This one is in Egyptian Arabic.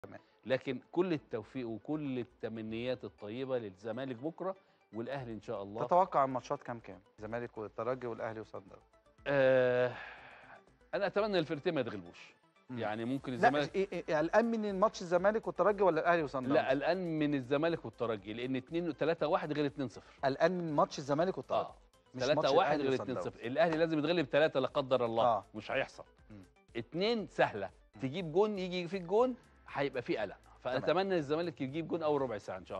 تمام. لكن كل التوفيق وكل التمنيات الطيبه للزمالك بكره والاهلي ان شاء الله تتوقع الماتشات كام كام الزمالك والترجي والاهلي وصن داونز آه انا اتمنى الفرقتين ما يتغلبوش مم. يعني ممكن لا الزمالك إيه إيه قلقان من ماتش الزمالك والترجي ولا الاهلي وصن داونز لا قلقان من الزمالك والترجي لان 2 3 1 غير 2 0 قلقان من ماتش الزمالك والترجي اه مش 3 ماتش 1 الأهلي غير وصن 2 داونز. 0 الاهلي لازم يتغلب 3 لا قدر الله آه. مش هيحصل مم. اتنين سهله تجيب جون يجي فيك جون هيبقى في قلق تمام. فاتمنى الزمالك يجيب جون اول ربع ساعه ان شاء الله